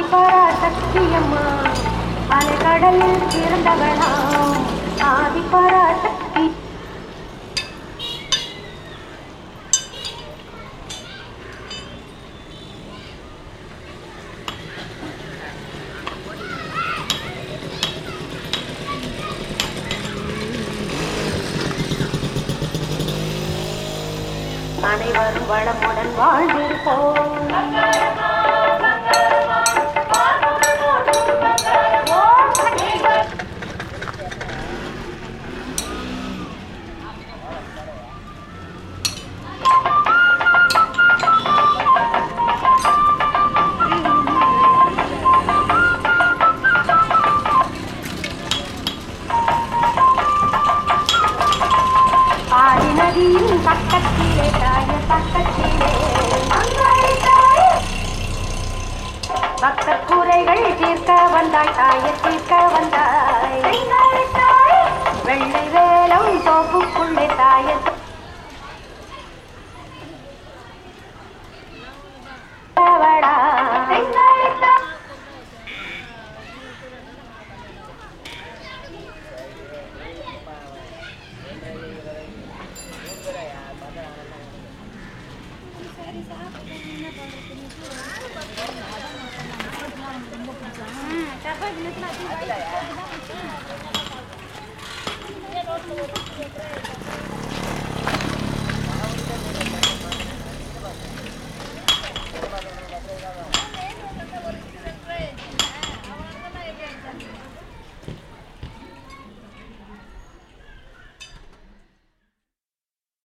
ஆதிபராசக்தியம்மா அலைக்கடலில் பிறந்தவளாம் ஆதிபராசக்தி அனைவரும் வளமுடன் வாழ்ந்திருப்போம் ஆதி நதியின் பக்கத்திலே தாய பக்கத்திலே பக்த கூரைகள் தீர்க்க வந்தாய் தாய தீர்க்க வந்தாய் வெள்ளை வேலம் தோப்புக்குள்ளே தாய தவடா. டப்பா இழுத்துனா